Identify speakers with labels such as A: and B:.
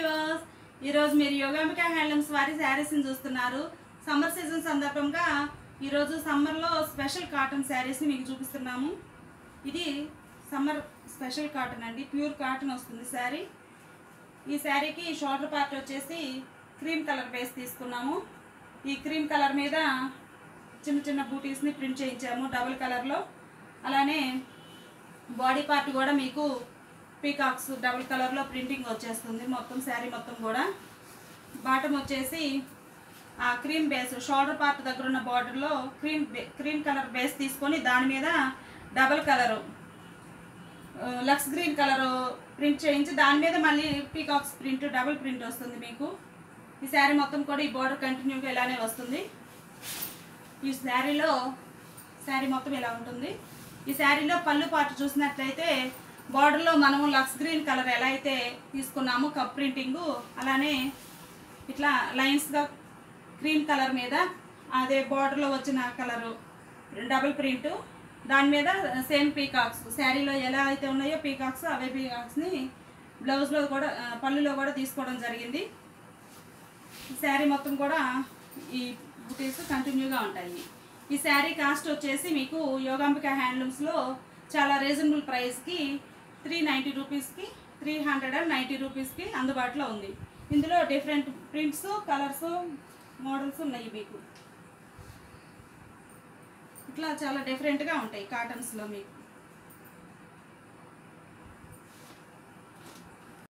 A: viewers ఈరోజు మీరు Yogambika handlooms వారి శారీస్ని చూస్తున్నారు సమ్మర్ సీజన్ సందర్భంగా ఈరోజు సమ్మర్లో స్పెషల్ కాటన్ శారీస్ని మీకు చూపిస్తున్నాము ఇది సమ్మర్ స్పెషల్ కాటన్ అండి ప్యూర్ కాటన్ వస్తుంది శారీ ఈ శారీకి షోల్డర్ పార్ట్ వచ్చేసి క్రీమ్ కలర్ బేస్ తీసుకున్నాము ఈ క్రీమ్ కలర్ మీద చిన్న చిన్న బూటీస్ని ప్రింట్ చేయించాము డబుల్ కలర్లో అలానే బాడీ పార్ట్ కూడా మీకు పీకాక్స్ డబుల్ కలర్లో ప్రింటింగ్ వచ్చేస్తుంది మొత్తం శారీ మొత్తం కూడా బాటమ్ వచ్చేసి ఆ క్రీమ్ బేస్ షోల్డర్ పార్ట్ దగ్గర ఉన్న బార్డర్లో క్రీమ్ బే క్రీమ్ కలర్ బేస్ తీసుకొని దాని మీద డబల్ కలరు లక్స్ గ్రీన్ కలర్ ప్రింట్ చేయించి దాని మీద మళ్ళీ పీకాక్స్ ప్రింట్ డబుల్ ప్రింట్ వస్తుంది మీకు ఈ శారీ మొత్తం కూడా ఈ బార్డర్ కంటిన్యూగా ఇలానే వస్తుంది ఈ శారీలో శారీ మొత్తం ఇలా ఉంటుంది ఈ శారీలో పళ్ళు పాటు చూసినట్లయితే బార్డర్లో మనము లక్స్ గ్రీన్ కలర్ ఎలా అయితే తీసుకున్నామో కప్ ప్రింటింగు అలానే ఇట్లా లైన్స్గా క్రీమ్ కలర్ మీద అదే బార్డర్లో వచ్చిన కలరు డబుల్ ప్రింట్ దాని మీద సేమ్ పీకాక్స్ శారీలో ఎలా అయితే ఉన్నాయో పీకాక్స్ అవే పీకాక్స్ని బ్లౌజ్లో కూడా ఆ, పళ్ళులో కూడా తీసుకోవడం జరిగింది ఈ శారీ మొత్తం కూడా ఈ బుటీస్ కంటిన్యూగా ఉంటాయి ఈ శారీ కాస్ట్ వచ్చేసి మీకు యోగాంబిక హ్యాండ్లూమ్స్లో చాలా రీజనబుల్ ప్రైస్కి త్రీ నైంటీ రూపీస్కి త్రీ హండ్రెడ్ అండ్ నైంటీ రూపీస్కి అందుబాటులో ఉంది ఇందులో డిఫరెంట్ ప్రింట్స్ కలర్స్ మోడల్స్ ఉన్నాయి మీకు ఇట్లా చాలా డిఫరెంట్గా ఉంటాయి కాటన్స్లో మీకు